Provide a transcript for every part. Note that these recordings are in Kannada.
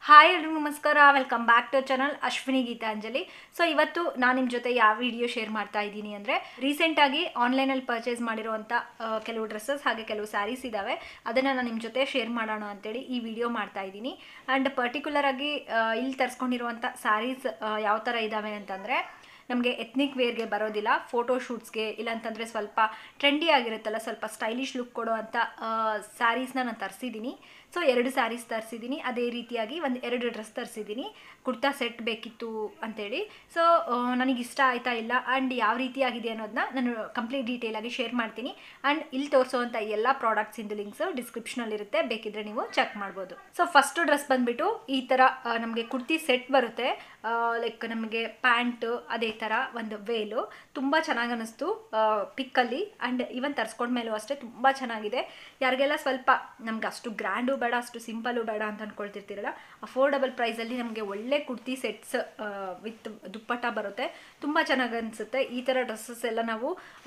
ಹಾಯ್ ಎಲ್ರಿಗೂ ನಮಸ್ಕಾರ welcome back to channel Ashwini Geetanjali so ಇವತ್ತು ನಾನು ನಿಮ್ಮ ಜೊತೆ ಯಾವ ವಿಡಿಯೋ ಶೇರ್ ಮಾಡ್ತಾ ಇದ್ದೀನಿ ಅಂದರೆ ರೀಸೆಂಟಾಗಿ ಆನ್ಲೈನಲ್ಲಿ ಪರ್ಚೇಸ್ ಮಾಡಿರುವಂಥ ಆ, ಕೆಲವು ಡ್ರೆಸ್ಸಸ್ ಹಾಗೆ ಕೆಲವು ಸ್ಯಾರೀಸ್ ಇದ್ದಾವೆ ಅದನ್ನು ನಾನು ನಿಮ್ಮ ಜೊತೆ ಶೇರ್ ಮಾಡೋಣ ಅಂತೇಳಿ ಈ ವಿಡಿಯೋ ಮಾಡ್ತಾ ಇದ್ದೀನಿ ಆ್ಯಂಡ್ ಪರ್ಟಿಕ್ಯುಲರ್ ಆಗಿ ಆ, ಇಲ್ಲಿ ತರಿಸ್ಕೊಂಡಿರುವಂಥ ಸ್ಯಾರೀಸ್ ಯಾವ ಥರ ಇದ್ದಾವೆ ಅಂತಂದರೆ ನಮಗೆ ಎತ್ನಿಕ್ ವೇರ್ಗೆ ಬರೋದಿಲ್ಲ ಫೋಟೋ ಶೂಟ್ಸ್ಗೆ ಇಲ್ಲಾಂತಂದರೆ ಸ್ವಲ್ಪ ಟ್ರೆಂಡಿ ಆಗಿರುತ್ತಲ್ಲ ಸ್ವಲ್ಪ ಸ್ಟೈಲಿಶ್ ಲುಕ್ ಕೊಡೋ ಅಂಥ ಸ್ಯಾರೀಸ್ನ ನಾನು ತರಿಸಿದ್ದೀನಿ ಸೊ ಎರಡು ಸ್ಯಾರೀಸ್ ತರಿಸಿದ್ದೀನಿ ಅದೇ ರೀತಿಯಾಗಿ ಒಂದು ಎರಡು ಡ್ರೆಸ್ ತರಿಸಿದ್ದೀನಿ ಕುರ್ತಾ ಸೆಟ್ ಬೇಕಿತ್ತು ಅಂತೇಳಿ ಸೊ ನನಗೆ ಇಷ್ಟ ಆಯ್ತಾ ಇಲ್ಲ ಆ್ಯಂಡ್ ಯಾವ ರೀತಿಯಾಗಿದೆ ಅನ್ನೋದನ್ನ ನಾನು ಕಂಪ್ಲೀಟ್ ಡೀಟೇಲಾಗಿ ಶೇರ್ ಮಾಡ್ತೀನಿ ಆ್ಯಂಡ್ ಇಲ್ಲಿ ತೋರಿಸೋವಂಥ ಎಲ್ಲ ಪ್ರಾಡಕ್ಟ್ಸಿಂದು ಲಿಂಕ್ಸು ಡಿಸ್ಕ್ರಿಪ್ಷನಲ್ಲಿರುತ್ತೆ ಬೇಕಿದ್ರೆ ನೀವು ಚೆಕ್ ಮಾಡ್ಬೋದು ಸೊ ಫಸ್ಟು ಡ್ರೆಸ್ ಬಂದುಬಿಟ್ಟು ಈ ಥರ ನಮಗೆ ಕುರ್ತಿ ಸೆಟ್ ಬರುತ್ತೆ ಲೈಕ್ ನಮಗೆ ಪ್ಯಾಂಟು ಅದೇ ಥರ ಒಂದು ವೇಲು ತುಂಬ ಚೆನ್ನಾಗಿ ಅನ್ನಿಸ್ತು ಪಿಕ್ಕಲ್ಲಿ ಆ್ಯಂಡ್ ಈವನ್ ತರಿಸ್ಕೊಂಡ್ಮೇಲೂ ಅಷ್ಟೇ ತುಂಬ ಚೆನ್ನಾಗಿದೆ ಯಾರಿಗೆಲ್ಲ ಸ್ವಲ್ಪ ನಮ್ಗೆ ಅಷ್ಟು ಗ್ರ್ಯಾಂಡು ಬೇಡ ಅಷ್ಟು ಸಿಂಪಲು ಬೇಡ ಅಂತ ಅಂದ್ಕೊಳ್ತಿರ್ತೀರಲ್ಲ ಅಫೋರ್ಡಬಲ್ ಪ್ರೈಸಲ್ಲಿ ನಮಗೆ ಒಳ್ಳೆ ಕುರ್ತಿ ಸೆಟ್ಸ್ ವಿತ್ ದುಪ್ಪಟ್ಟ ಬರುತ್ತೆ ತುಂಬ ಚೆನ್ನಾಗಿ ಅನಿಸುತ್ತೆ ಈ ಥರ ಡ್ರೆಸ್ಸಸ್ ಎಲ್ಲ ನಾವು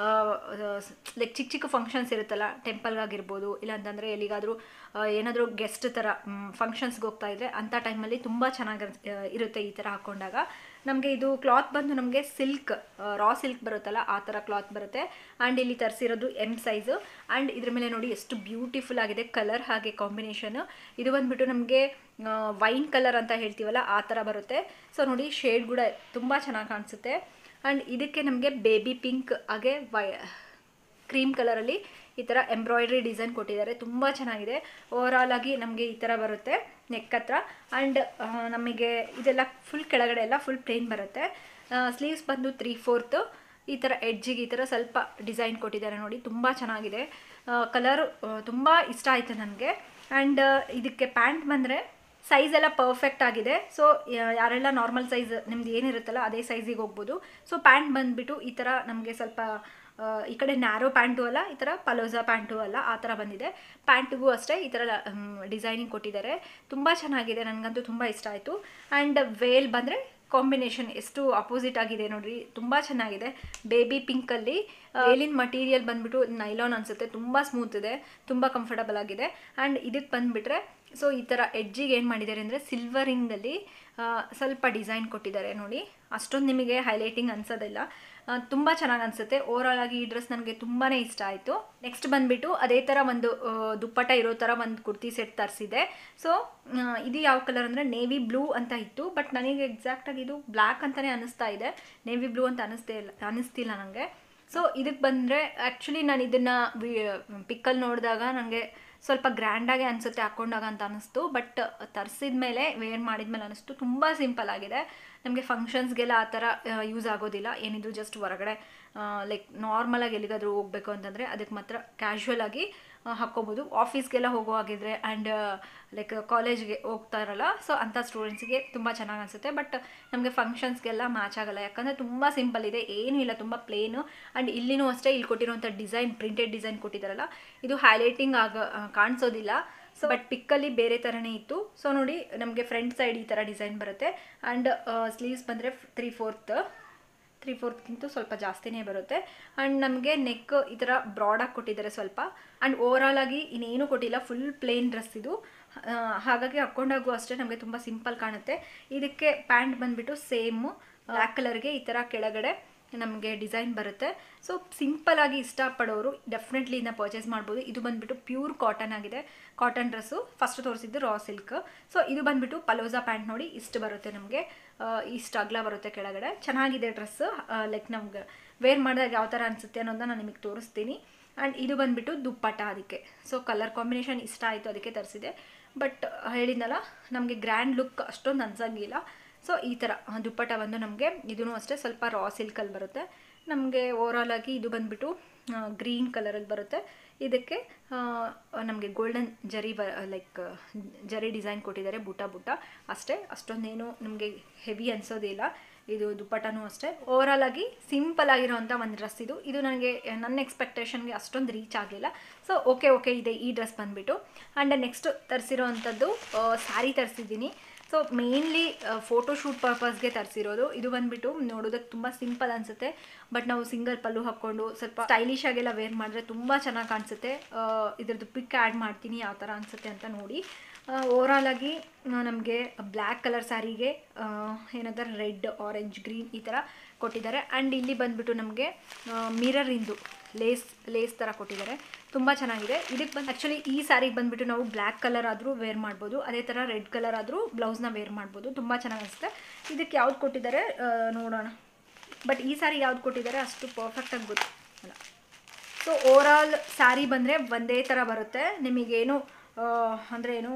ಲೈಕ್ ಚಿಕ್ಕ ಚಿಕ್ಕ ಫಂಕ್ಷನ್ಸ್ ಇರುತ್ತಲ್ಲ ಟೆಂಪಲ್ಗಾಗಿರ್ಬೋದು ಇಲ್ಲಾಂತಂದರೆ ಎಲ್ಲಿಗಾದರೂ ಏನಾದರೂ ಗೆಸ್ಟ್ ಥರ ಫಂಕ್ಷನ್ಸ್ಗೆ ಹೋಗ್ತಾ ಇದ್ರೆ ಅಂಥ ಟೈಮಲ್ಲಿ ತುಂಬ ಚೆನ್ನಾಗಿ ಇರುತ್ತೆ ಈ ಥರ ಹಾಕ್ಕೊಂಡಾಗ ನಮಗೆ ಇದು ಕ್ಲಾತ್ ಬಂದು ನಮಗೆ ಸಿಲ್ಕ್ ರಾ ಸಿಲ್ಕ್ ಬರುತ್ತಲ್ಲ ಆ ಥರ ಕ್ಲಾತ್ ಬರುತ್ತೆ ಆ್ಯಂಡ್ ಇಲ್ಲಿ ತರಿಸಿರೋದು ಎಮ್ ಸೈಜು ಆ್ಯಂಡ್ ಇದ್ರ ಮೇಲೆ ನೋಡಿ ಎಷ್ಟು ಬ್ಯೂಟಿಫುಲ್ ಆಗಿದೆ ಕಲರ್ ಹಾಗೆ ಕಾಂಬಿನೇಷನ್ ಇದು ಬಂದ್ಬಿಟ್ಟು ನಮಗೆ ವೈನ್ ಕಲರ್ ಅಂತ ಹೇಳ್ತೀವಲ್ಲ ಆ ಥರ ಬರುತ್ತೆ ಸೊ ನೋಡಿ ಶೇಡ್ ಕೂಡ ತುಂಬ ಚೆನ್ನಾಗಿ ಕಾಣಿಸುತ್ತೆ ಆ್ಯಂಡ್ ಇದಕ್ಕೆ ನಮಗೆ ಬೇಬಿ ಪಿಂಕ್ ಹಾಗೆ ವೈ ಕ್ರೀಮ್ ಕಲರಲ್ಲಿ ಈ ಥರ ಎಂಬ್ರಾಯ್ಡ್ರಿ ಡಿಸೈನ್ ಕೊಟ್ಟಿದ್ದಾರೆ ತುಂಬ ಚೆನ್ನಾಗಿದೆ ಓವರಾಲ್ ಆಗಿ ನಮಗೆ ಈ ಥರ ಬರುತ್ತೆ ನೆಕ್ ಹತ್ರ ಆ್ಯಂಡ್ ನಮಗೆ ಇದೆಲ್ಲ ಫುಲ್ ಕೆಳಗಡೆ ಎಲ್ಲ ಫುಲ್ ಪ್ಲೇನ್ ಬರುತ್ತೆ ಸ್ಲೀವ್ಸ್ ಬಂದು ತ್ರೀ ಫೋರ್ತು ಈ ಥರ ಎಡ್ಜಿಗೆ ಈ ಥರ ಸ್ವಲ್ಪ ಡಿಸೈನ್ ಕೊಟ್ಟಿದ್ದಾರೆ ನೋಡಿ ತುಂಬ ಚೆನ್ನಾಗಿದೆ ಕಲರು ತುಂಬ ಇಷ್ಟ ಆಯಿತು ನನಗೆ ಆ್ಯಂಡ್ ಇದಕ್ಕೆ ಪ್ಯಾಂಟ್ ಬಂದರೆ ಸೈಜ್ ಎಲ್ಲ ಪರ್ಫೆಕ್ಟ್ ಆಗಿದೆ ಸೊ ಯಾರೆಲ್ಲ ನಾರ್ಮಲ್ ಸೈಜ್ ನಿಮ್ದು ಏನಿರುತ್ತಲ್ಲ ಅದೇ ಸೈಜಿಗೆ ಹೋಗ್ಬೋದು ಸೊ ಪ್ಯಾಂಟ್ ಬಂದುಬಿಟ್ಟು ಈ ಥರ ನಮಗೆ ಸ್ವಲ್ಪ ಆ, ಈ ಕಡೆ ನ್ಯಾರೋ ಪ್ಯಾಂಟು ಅಲ್ಲ ಈ ಥರ ಪಲೋಜಾ ಪ್ಯಾಂಟು ಅಲ್ಲ ಆ ಥರ ಬಂದಿದೆ ಪ್ಯಾಂಟಿಗೂ ಅಷ್ಟೇ ಈ ಥರ ಡಿಸೈನಿಂಗ್ ಕೊಟ್ಟಿದ್ದಾರೆ ತುಂಬ ಚೆನ್ನಾಗಿದೆ ನನಗಂತೂ ತುಂಬ ಇಷ್ಟ ಆಯಿತು ಆ್ಯಂಡ್ ವೇಲ್ ಬಂದರೆ ಕಾಂಬಿನೇಷನ್ ಎಷ್ಟು ಅಪೋಸಿಟ್ ಆಗಿದೆ ನೋಡ್ರಿ ತುಂಬ ಚೆನ್ನಾಗಿದೆ ಬೇಬಿ ಪಿಂಕಲ್ಲಿ ವೇಲಿನ ಮಟೀರಿಯಲ್ ಬಂದ್ಬಿಟ್ಟು ನೈಲಾನ್ ಅನಿಸುತ್ತೆ ತುಂಬ ಸ್ಮೂತ್ ಇದೆ ತುಂಬ ಕಂಫರ್ಟಬಲ್ ಆಗಿದೆ ಆ್ಯಂಡ್ ಇದಕ್ಕೆ ಬಂದುಬಿಟ್ರೆ ಸೊ ಈ ಥರ ಎಡ್ಜಿಗೆ ಏನು ಮಾಡಿದ್ದಾರೆ ಅಂದರೆ ಸಿಲ್ವರಿಂಗಲ್ಲಿ ಸ್ವಲ್ಪ ಡಿಸೈನ್ ಕೊಟ್ಟಿದ್ದಾರೆ ನೋಡಿ ಅಷ್ಟೊಂದು ನಿಮಗೆ ಹೈಲೈಟಿಂಗ್ ಅನ್ಸೋದಿಲ್ಲ ತುಂಬ ಚೆನ್ನಾಗಿ ಅನಿಸುತ್ತೆ ಓವರಾಲ್ ಆಗಿ ಈ ಡ್ರೆಸ್ ನನಗೆ ತುಂಬಾ ಇಷ್ಟ ಆಯಿತು ನೆಕ್ಸ್ಟ್ ಬಂದುಬಿಟ್ಟು ಅದೇ ಥರ ಒಂದು ಆ, ದುಪ್ಪಟ್ಟ ಇರೋ ಥರ ಒಂದು ಕುರ್ತಿ ಸೆಟ್ ತರಿಸಿದೆ ಸೊ ಇದು ಯಾವ ಕಲರ್ ಅಂದರೆ ನೇವಿ ಬ್ಲೂ ಅಂತ ಇತ್ತು ಬಟ್ ನನಗೆ ಎಕ್ಸಾಕ್ಟಾಗಿ ಇದು ಬ್ಲ್ಯಾಕ್ ಅಂತಲೇ ಅನ್ನಿಸ್ತಾ ಇದೆ ನೇವಿ ಬ್ಲೂ ಅಂತ ಅನ್ನಿಸ್ತೇ ಇಲ್ಲ ಅನ್ನಿಸ್ತಿಲ್ಲ ನನಗೆ ಸೊ ಇದಕ್ಕೆ ಬಂದರೆ ಆ್ಯಕ್ಚುಲಿ ನಾನು ಇದನ್ನು ಪಿಕ್ಕಲ್ಲಿ ನೋಡಿದಾಗ ನನಗೆ ಸ್ವಲ್ಪ ಗ್ರ್ಯಾಂಡಾಗೆ ಅನಿಸುತ್ತೆ ಹಾಕ್ಕೊಂಡಾಗ ಅಂತ ಅನ್ನಿಸ್ತು ಬಟ್ ತರಿಸಿದ ಮೇಲೆ ವೇರ್ ಮಾಡಿದ ಮೇಲೆ ಅನ್ನಿಸ್ತು ತುಂಬ ಸಿಂಪಲ್ ಆಗಿದೆ ನಮಗೆ ಫಂಕ್ಷನ್ಸ್ಗೆಲ್ಲ ಆ ಥರ ಯೂಸ್ ಆಗೋದಿಲ್ಲ ಏನಿದ್ರು ಜಸ್ಟ್ ಹೊರಗಡೆ ಲೈಕ್ ನಾರ್ಮಲಾಗಿ ಎಲ್ಲಿಗಾದರೂ ಹೋಗಬೇಕು ಅಂತಂದರೆ ಅದಕ್ಕೆ ಮಾತ್ರ ಕ್ಯಾಶುವಲ್ ಆಗಿ ಆ, ಹಾಕ್ಕೋಬೋದು ಆಫೀಸ್ಗೆಲ್ಲ ಹೋಗೋ ಹಾಗಿದ್ರೆ ಆ್ಯಂಡ್ ಲೈಕ್ ಕಾಲೇಜ್ಗೆ ಹೋಗ್ತಾ ಇರಲ್ಲ ಸೊ ಅಂಥ ಸ್ಟೂಡೆಂಟ್ಸ್ಗೆ ತುಂಬ ಚೆನ್ನಾಗಿ ಅನಿಸುತ್ತೆ ಬಟ್ ನಮಗೆ ಫಂಕ್ಷನ್ಸ್ಗೆಲ್ಲ ಮ್ಯಾಚ್ ಆಗಲ್ಲ ಯಾಕಂದರೆ ತುಂಬ ಸಿಂಪಲ್ ಇದೆ ಏನೂ ಇಲ್ಲ ತುಂಬ ಪ್ಲೇನು ಆ್ಯಂಡ್ ಇಲ್ಲಿನೂ ಅಷ್ಟೇ ಇಲ್ಲಿ ಕೊಟ್ಟಿರುವಂಥ ಡಿಸೈನ್ ಪ್ರಿಂಟೆಡ್ ಡಿಸೈನ್ ಕೊಟ್ಟಿದ್ದಾರಲ್ಲ ಇದು ಹೈಲೈಟಿಂಗ್ ಆಗ ಆ, ಕಾಣಿಸೋದಿಲ್ಲ ಸೊ ಬಟ್ ಪಿಕ್ಕಲ್ಲಿ ಬೇರೆ ಥರನೇ ಇತ್ತು ಸೊ ನೋಡಿ ನಮಗೆ ಫ್ರಂಟ್ ಸೈಡ್ ಈ ಥರ ಡಿಸೈನ್ ಬರುತ್ತೆ ಆ್ಯಂಡ್ ಸ್ಲೀವ್ಸ್ ಬಂದರೆ ತ್ರೀ ಫೋರ್ತ್ ತ್ರೀ ಫೋರ್ತ್ಗಿಂತ ಸ್ವಲ್ಪ ಜಾಸ್ತಿನೇ ಬರುತ್ತೆ ಆ್ಯಂಡ್ ನಮಗೆ ನೆಕ್ ಈ ಥರ ಬ್ರಾಡಾಗಿ ಕೊಟ್ಟಿದ್ದಾರೆ ಸ್ವಲ್ಪ ಆ್ಯಂಡ್ ಓವರಾಲ್ ಆಗಿ ಇನ್ನೇನು ಕೊಟ್ಟಿಲ್ಲ ಫುಲ್ ಪ್ಲೇನ್ ಡ್ರೆಸ್ ಇದು ಆ, ಹಾಗಾಗಿ ಹಾಕ್ಕೊಂಡಾಗೂ ಅಷ್ಟೇ ನಮಗೆ ತುಂಬ ಸಿಂಪಲ್ ಕಾಣುತ್ತೆ ಇದಕ್ಕೆ ಪ್ಯಾಂಟ್ ಬಂದುಬಿಟ್ಟು ಸೇಮು ಬ್ಲ್ಯಾಕ್ ಕಲರ್ಗೆ ಈ ಥರ ಕೆಳಗಡೆ ನಮಗೆ ಡಿಸೈನ್ ಬರುತ್ತೆ ಸೊ ಸಿಂಪಲ್ ಆಗಿ ಇಷ್ಟಪಡೋರು ಡೆಫಿನೆಟ್ಲಿ ಇದನ್ನ ಪರ್ಚೇಸ್ ಮಾಡ್ಬೋದು ಇದು ಬಂದುಬಿಟ್ಟು ಪ್ಯೂರ್ ಕಾಟನ್ ಆಗಿದೆ ಕಾಟನ್ ಡ್ರೆಸ್ಸು ಫಸ್ಟ್ ತೋರಿಸಿದ್ದು ರಾ ಸಿಲ್ಕ್ ಸೊ ಇದು ಬಂದುಬಿಟ್ಟು ಪಲೋಜಾ ಪ್ಯಾಂಟ್ ನೋಡಿ ಇಷ್ಟು ಬರುತ್ತೆ ನಮಗೆ ಇಷ್ಟು ಅಗಲ ಬರುತ್ತೆ ಕೆಳಗಡೆ ಚೆನ್ನಾಗಿದೆ ಡ್ರೆಸ್ಸು ಲೈಕ್ ನಮ್ಗೆ ವೇರ್ ಮಾಡಿದಾಗ ಯಾವ ಥರ ಅನಿಸುತ್ತೆ ಅನ್ನೋದನ್ನ ನಾನು ನಿಮಗೆ ತೋರಿಸ್ತೀನಿ ಆ್ಯಂಡ್ ಇದು ಬಂದುಬಿಟ್ಟು ದುಪ್ಪಟ್ಟ ಅದಕ್ಕೆ ಸೊ ಕಲರ್ ಕಾಂಬಿನೇಷನ್ ಇಷ್ಟ ಆಯಿತು ಅದಕ್ಕೆ ತರಿಸಿದೆ ಬಟ್ ಹೇಳಿದ್ನಲ್ಲ ನಮಗೆ ಗ್ರ್ಯಾಂಡ್ ಲುಕ್ ಅಷ್ಟೊಂದು ಅನ್ಸಂಗಿಲ್ಲ ಸೊ ಈ ಥರ ಆ, ದುಪ್ಪಟ್ಟ ಬಂದು ನಮಗೆ ಇದೂ ಅಷ್ಟೇ ಸ್ವಲ್ಪ ರಾ ಸಿಲ್ಕಲ್ಲಿ ಬರುತ್ತೆ ನಮಗೆ ಓವರಾಲ್ ಆಗಿ ಇದು ಬಂದುಬಿಟ್ಟು ಗ್ರೀನ್ ಕಲರಲ್ಲಿ ಬರುತ್ತೆ ಇದಕ್ಕೆ ನಮಗೆ ಗೋಲ್ಡನ್ ಜರಿ ಬ ಲೈಕ್ ಜರಿ ಡಿಸೈನ್ ಕೊಟ್ಟಿದ್ದಾರೆ ಬುಟ್ಟ ಬುಟ್ಟ ಅಷ್ಟೇ ಅಷ್ಟೊಂದೇನು ನಮಗೆ ಹೆವಿ ಅನಿಸೋದಿಲ್ಲ ಇದು ದುಪ್ಪಟ್ಟನೂ ಅಷ್ಟೇ ಓವರಾಲ್ ಆಗಿ ಸಿಂಪಲ್ ಆಗಿರೋವಂಥ ಒಂದು ಡ್ರೆಸ್ ಇದು ಇದು ನನಗೆ ನನ್ನ ಎಕ್ಸ್ಪೆಕ್ಟೇಷನ್ಗೆ ಅಷ್ಟೊಂದು ರೀಚ್ ಆಗಲಿಲ್ಲ ಸೊ ಓಕೆ ಓಕೆ ಇದೆ ಈ ಡ್ರೆಸ್ ಬಂದುಬಿಟ್ಟು ಆ್ಯಂಡ್ ನೆಕ್ಸ್ಟ್ ತರಿಸಿರೋ ಅಂಥದ್ದು ಸ್ಯಾರಿ ತರಿಸಿದ್ದೀನಿ ಸೊ ಮೇನ್ಲಿ ಫೋಟೋ ಶೂಟ್ ಪರ್ಪಸ್ಗೆ ತರಿಸಿರೋದು ಇದು ಬಂದುಬಿಟ್ಟು ನೋಡೋದಕ್ಕೆ ತುಂಬ ಸಿಂಪಲ್ ಅನಿಸುತ್ತೆ ಬಟ್ ನಾವು ಸಿಂಗಲ್ ಪಲ್ಲು ಹಾಕ್ಕೊಂಡು ಸ್ವಲ್ಪ ಸ್ಟೈಲಿಶ್ ಆಗೆಲ್ಲ ವೇರ್ ಮಾಡಿದ್ರೆ ತುಂಬ ಚೆನ್ನಾಗಿ ಕಾಣಿಸುತ್ತೆ ಇದ್ರದ್ದು ಪಿಕ್ ಆ್ಯಡ್ ಮಾಡ್ತೀನಿ ಯಾವ ಥರ ಅನಿಸುತ್ತೆ ಅಂತ ನೋಡಿ ಓವರಾಲ್ ಆಗಿ ನಮಗೆ ಬ್ಲ್ಯಾಕ್ ಕಲರ್ ಸ್ಯಾರಿಗೆ ಏನಂತಾರೆ ರೆಡ್ ಆರೆಂಜ್ ಗ್ರೀನ್ ಈ ಥರ ಕೊಟ್ಟಿದ್ದಾರೆ ಆ್ಯಂಡ್ ಇಲ್ಲಿ ಬಂದುಬಿಟ್ಟು ನಮಗೆ ಮಿರರಿಂದು ಲೇಸ್ ಲೇಸ್ ಥರ ಕೊಟ್ಟಿದ್ದಾರೆ ತುಂಬ ಚೆನ್ನಾಗಿದೆ ಇದಕ್ಕೆ ಬಂದು ಆ್ಯಕ್ಚುಲಿ ಈ ಸ್ಯಾರಿಗೆ ಬಂದುಬಿಟ್ಟು ನಾವು ಬ್ಲ್ಯಾಕ್ ಕಲರ್ ಆದರೂ ವೇರ್ ಮಾಡ್ಬೋದು ಅದೇ ಥರ ರೆಡ್ ಕಲರ್ ಆದರೂ ಬ್ಲೌಸ್ನ ವೇರ್ ಮಾಡ್ಬೋದು ತುಂಬ ಚೆನ್ನಾಗಿ ಅನಿಸುತ್ತೆ ಇದಕ್ಕೆ ಯಾವ್ದು ಕೊಟ್ಟಿದ್ದಾರೆ ಆ, ನೋಡೋಣ ಬಟ್ ಈ ಸ್ಯಾರಿ ಯಾವ್ದು ಕೊಟ್ಟಿದ್ದಾರೆ ಅಷ್ಟು ಪರ್ಫೆಕ್ಟಾಗಿ ಗೊತ್ತಿಲ್ಲ ಸೊ ಓವರಾಲ್ ಸ್ಯಾರಿ ಬಂದರೆ ಒಂದೇ ಥರ ಬರುತ್ತೆ ನಿಮಗೇನು ಅಂದರೆ ಏನು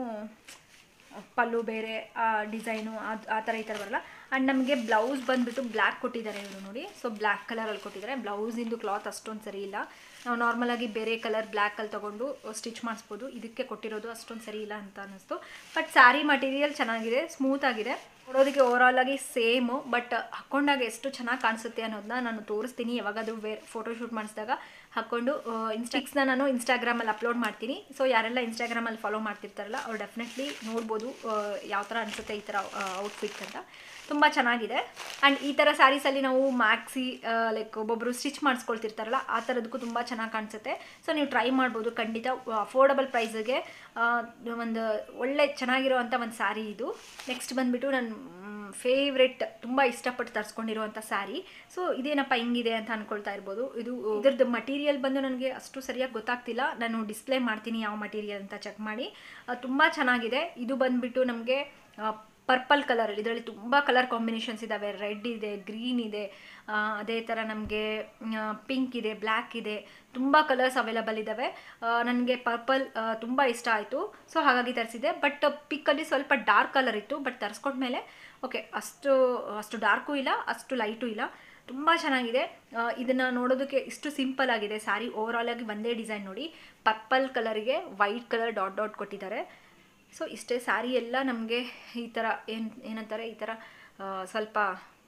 ಪಲ್ಲು ಬೇರೆ ಆ ಡಿಸೈನು ಅದು ಆ ಥರ ಈ ಥರ ಬರಲ್ಲ ಆ್ಯಂಡ್ ನಮಗೆ ಬ್ಲೌಸ್ ಬಂದುಬಿಟ್ಟು ಬ್ಲ್ಯಾಕ್ ಕೊಟ್ಟಿದ್ದಾರೆ ಇವರು ನೋಡಿ ಸೊ ಬ್ಲ್ಯಾಕ್ ಕಲರಲ್ಲಿ ಕೊಟ್ಟಿದ್ದಾರೆ ಬ್ಲೌಸಿಂದು ಕ್ಲಾತ್ ಅಷ್ಟೊಂದು ಸರಿ ಇಲ್ಲ ನಾವು ನಾರ್ಮಲಾಗಿ ಬೇರೆ ಕಲರ್ ಬ್ಲ್ಯಾಕಲ್ಲಿ ತೊಗೊಂಡು ಸ್ಟಿಚ್ ಮಾಡಿಸ್ಬೋದು ಇದಕ್ಕೆ ಕೊಟ್ಟಿರೋದು ಅಷ್ಟೊಂದು ಸರಿ ಇಲ್ಲ ಅಂತ ಅನ್ನಿಸ್ತು ಬಟ್ ಸ್ಯಾರಿ ಮಟೀರಿಯಲ್ ಚೆನ್ನಾಗಿದೆ ಸ್ಮೂತ್ ಆಗಿದೆ ನೋಡೋದಕ್ಕೆ ಓವರಾಲ್ ಆಗಿ ಸೇಮು ಬಟ್ ಹಾಕ್ಕೊಂಡಾಗ ಎಷ್ಟು ಚೆನ್ನಾಗಿ ಕಾಣಿಸುತ್ತೆ ಅನ್ನೋದನ್ನ ನಾನು ತೋರಿಸ್ತೀನಿ ಯಾವಾಗಾದರೂ ವೇರ್ ಫೋಟೋಶೂಟ್ ಮಾಡಿಸಿದಾಗ ಹಾಕ್ಕೊಂಡು ಇನ್ಸ್ಟಿಕ್ಸ್ನ ನಾನು ಇನ್ಸ್ಟಾಗ್ರಾಮಲ್ಲಿ ಅಪ್ಲೋಡ್ ಮಾಡ್ತೀನಿ ಸೊ ಯಾರೆಲ್ಲ ಇನ್ಸ್ಟಾಗ್ರಾಮಲ್ಲಿ ಫಾಲೋ ಮಾಡ್ತಿರ್ತಾರಲ್ಲ ಅವ್ರು ಡೆಫಿನೆಟ್ಲಿ ನೋಡ್ಬೋದು ಯಾವ ಥರ ಅನಿಸುತ್ತೆ ಈ ಥರ ಔಟ್ಫಿಟ್ ಅಂತ ತುಂಬ ಚೆನ್ನಾಗಿದೆ ಆ್ಯಂಡ್ ಈ ಥರ ಸ್ಯಾರೀಸಲ್ಲಿ ನಾವು ಮ್ಯಾಕ್ಸಿ ಲೈಕ್ ಒಬ್ಬೊಬ್ಬರು ಸ್ಟಿಚ್ ಮಾಡಿಸ್ಕೊಳ್ತಿರ್ತಾರಲ್ಲ ಆ ಥರದಕ್ಕೂ ತುಂಬ ಚೆನ್ನಾಗಿ ಕಾಣಿಸುತ್ತೆ ಸೊ ನೀವು ಟ್ರೈ ಮಾಡ್ಬೋದು ಖಂಡಿತ ಅಫೋರ್ಡಬಲ್ ಪ್ರೈಸಿಗೆ ಒಂದು ಒಳ್ಳೆ ಚೆನ್ನಾಗಿರೋ ಅಂಥ ಒಂದು ಸ್ಯಾರಿ ಇದು ನೆಕ್ಸ್ಟ್ ಬಂದುಬಿಟ್ಟು ನನ್ನ ಫೇವ್ರೆಟ್ ತುಂಬ ಇಷ್ಟಪಟ್ಟು ತರಿಸ್ಕೊಂಡಿರುವಂಥ ಸ್ಯಾರಿ ಸೊ ಇದೇನಪ್ಪ ಹಿಂಗಿದೆ ಅಂತ ಅಂದ್ಕೊಳ್ತಾ ಇರ್ಬೋದು ಇದು ಇದ್ರದ್ದು ಮಟೀರಿಯಲ್ ಬಂದು ನನಗೆ ಅಷ್ಟು ಸರಿಯಾಗಿ ಗೊತ್ತಾಗ್ತಿಲ್ಲ ನಾನು ಡಿಸ್ಪ್ಲೇ ಮಾಡ್ತೀನಿ ಯಾವ ಮಟೀರಿಯಲ್ ಅಂತ ಚೆಕ್ ಮಾಡಿ ತುಂಬ ಚೆನ್ನಾಗಿದೆ ಇದು ಬಂದುಬಿಟ್ಟು ನಮಗೆ ಪರ್ಪಲ್ ಕಲರ್ ಇದರಲ್ಲಿ ತುಂಬ ಕಲರ್ ಕಾಂಬಿನೇಷನ್ಸ್ ಇದ್ದಾವೆ ರೆಡ್ ಇದೆ ಗ್ರೀನ್ ಇದೆ ಆ, ಅದೇ ಥರ ನಮಗೆ ಪಿಂಕ್ ಇದೆ ಬ್ಲ್ಯಾಕ್ ಇದೆ ತುಂಬ ಕಲರ್ಸ್ ಅವೈಲಬಲ್ ಇದ್ದಾವೆ ನನಗೆ ಪರ್ಪಲ್ ತುಂಬ ಇಷ್ಟ ಆಯಿತು ಸೊ ಹಾಗಾಗಿ ತರಿಸಿದೆ ಬಟ್ ಪಿಕ್ಕಲ್ಲಿ ಸ್ವಲ್ಪ ಡಾರ್ಕ್ ಕಲರ್ ಇತ್ತು ಬಟ್ ತರಿಸ್ಕೊಂಡ್ಮೇಲೆ ಓಕೆ ಅಷ್ಟು ಅಷ್ಟು ಡಾರ್ಕು ಇಲ್ಲ ಅಷ್ಟು ಲೈಟು ಇಲ್ಲ ತುಂಬ ಚೆನ್ನಾಗಿದೆ ಇದನ್ನು ನೋಡೋದಕ್ಕೆ ಇಷ್ಟು ಸಿಂಪಲ್ ಆಗಿದೆ ಸ್ಯಾರಿ ಓವರಾಲ್ ಆಗಿ ಒಂದೇ ಡಿಸೈನ್ ನೋಡಿ ಪರ್ಪಲ್ ಕಲರಿಗೆ ವೈಟ್ ಕಲರ್ ಡಾಟ್ ಡಾಟ್ ಕೊಟ್ಟಿದ್ದಾರೆ ಸೊ ಇಷ್ಟೇ ಸ್ಯಾರಿ ಎಲ್ಲ ನಮಗೆ ಈ ಥರ ಏನು ಏನಂತಾರೆ ಈ ಥರ ಆ, ಸ್ವಲ್ಪ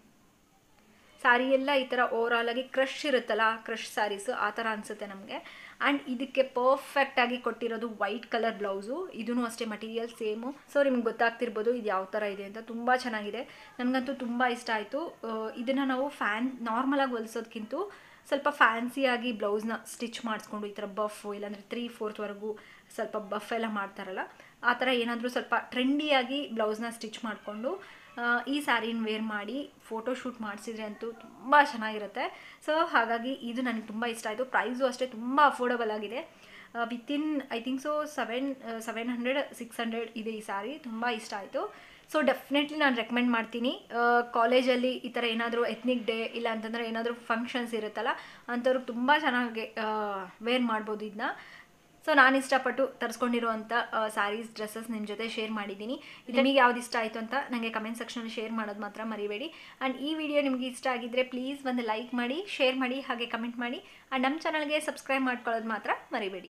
ಸ್ಯಾರಿ ಎಲ್ಲ ಈ ಥರ ಓವರಾಲ್ ಆಗಿ ಕ್ರಶ್ ಇರುತ್ತಲ್ಲ ಕ್ರಶ್ ಸ್ಯಾರೀಸು ಆ ಥರ ಅನಿಸುತ್ತೆ ನಮಗೆ ಆ್ಯಂಡ್ ಇದಕ್ಕೆ ಪರ್ಫೆಕ್ಟಾಗಿ ಕೊಟ್ಟಿರೋದು ವೈಟ್ ಕಲರ್ ಬ್ಲೌಸು ಇದೂ ಅಷ್ಟೇ ಮಟೀರಿಯಲ್ ಸೇಮು ಸೊ ನಿಮ್ಗೆ ಗೊತ್ತಾಗ್ತಿರ್ಬೋದು ಇದು ಯಾವ ಥರ ಇದೆ ಅಂತ ತುಂಬ ಚೆನ್ನಾಗಿದೆ ನನಗಂತೂ ತುಂಬ ಇಷ್ಟ ಆಯಿತು ಇದನ್ನು ನಾವು ಫ್ಯಾನ್ ನಾರ್ಮಲಾಗಿ ಹೊಲಿಸೋದ್ಕಿಂತ ಸ್ವಲ್ಪ ಫ್ಯಾನ್ಸಿಯಾಗಿ ಬ್ಲೌಸ್ನ ಸ್ಟಿಚ್ ಮಾಡಿಸ್ಕೊಂಡು ಈ ಥರ ಬಫ್ ಇಲ್ಲಾಂದರೆ ತ್ರೀ ಫೋರ್ತ್ವರೆಗೂ ಸ್ವಲ್ಪ ಬಫ್ ಎಲ್ಲ ಮಾಡ್ತಾರಲ್ಲ ಆ ಥರ ಏನಾದರೂ ಸ್ವಲ್ಪ ಟ್ರೆಂಡಿಯಾಗಿ ಬ್ಲೌಸ್ನ ಸ್ಟಿಚ್ ಮಾಡಿಕೊಂಡು ಈ ಸ್ಯಾರಿನ ವೇರ್ ಮಾಡಿ ಫೋಟೋ ಶೂಟ್ ಮಾಡಿಸಿದ್ರೆ ಅಂತೂ ತುಂಬ ಚೆನ್ನಾಗಿರುತ್ತೆ ಸೊ ಹಾಗಾಗಿ ಇದು ನನಗೆ ತುಂಬ ಇಷ್ಟ ಆಯಿತು ಪ್ರೈಸು ಅಷ್ಟೇ ತುಂಬ ಅಫೋರ್ಡಬಲ್ ಆಗಿದೆ within I think so seven seven hundred six hundred ಇದೆ ಈ ಸ್ಯಾರಿ ತುಂಬ ಇಷ್ಟ ಆಯಿತು ಸೊ ಡೆಫಿನೆಟ್ಲಿ ನಾನು ರೆಕಮೆಂಡ್ ಮಾಡ್ತೀನಿ ಕಾಲೇಜಲ್ಲಿ ಈ ಥರ ಏನಾದರೂ ಎತ್ನಿಕ್ ಡೇ ಇಲ್ಲ ಅಂತಂದರೆ ಏನಾದರೂ ಫಂಕ್ಷನ್ಸ್ ಇರುತ್ತಲ್ಲ ಅಂಥವ್ರಿಗೆ ತುಂಬ ಚೆನ್ನಾಗಿ ವೇರ್ ಮಾಡ್ಬೋದು ಇದನ್ನ ಸೊ ನಾನು ಇಷ್ಟಪಟ್ಟು ತರಿಸ್ಕೊಂಡಿರುವಂಥ ಸ್ಯಾರೀಸ್ ಡ್ರೆಸ್ಸಸ್ ನಿಮ್ಮ ಜೊತೆ ಶೇರ್ ಮಾಡಿದ್ದೀನಿ ಇದು ನಿಮಗೆ ಯಾವ್ದು ಇಷ್ಟ ಆಯಿತು ಅಂತ ನನಗೆ ಕಮೆಂಟ್ ಸೆಕ್ಷನಲ್ಲಿ ಶೇರ್ ಮಾಡೋದು ಮಾತ್ರ ಮರಿಬೇಡಿ ಆ್ಯಂಡ್ ಈ ವಿಡಿಯೋ ನಿಮಗೆ ಇಷ್ಟ ಆಗಿದ್ದರೆ ಪ್ಲೀಸ್ ಒಂದು ಲೈಕ್ ಮಾಡಿ ಶೇರ್ ಮಾಡಿ ಹಾಗೆ ಕಮೆಂಟ್ ಮಾಡಿ ಆ್ಯಂಡ್ ನಮ್ಮ ಚಾನಲ್ಗೆ ಸಬ್ಸ್ಕ್ರೈಬ್ ಮಾಡ್ಕೊಳ್ಳೋದು ಮಾತ್ರ ಮರಿಬೇಡಿ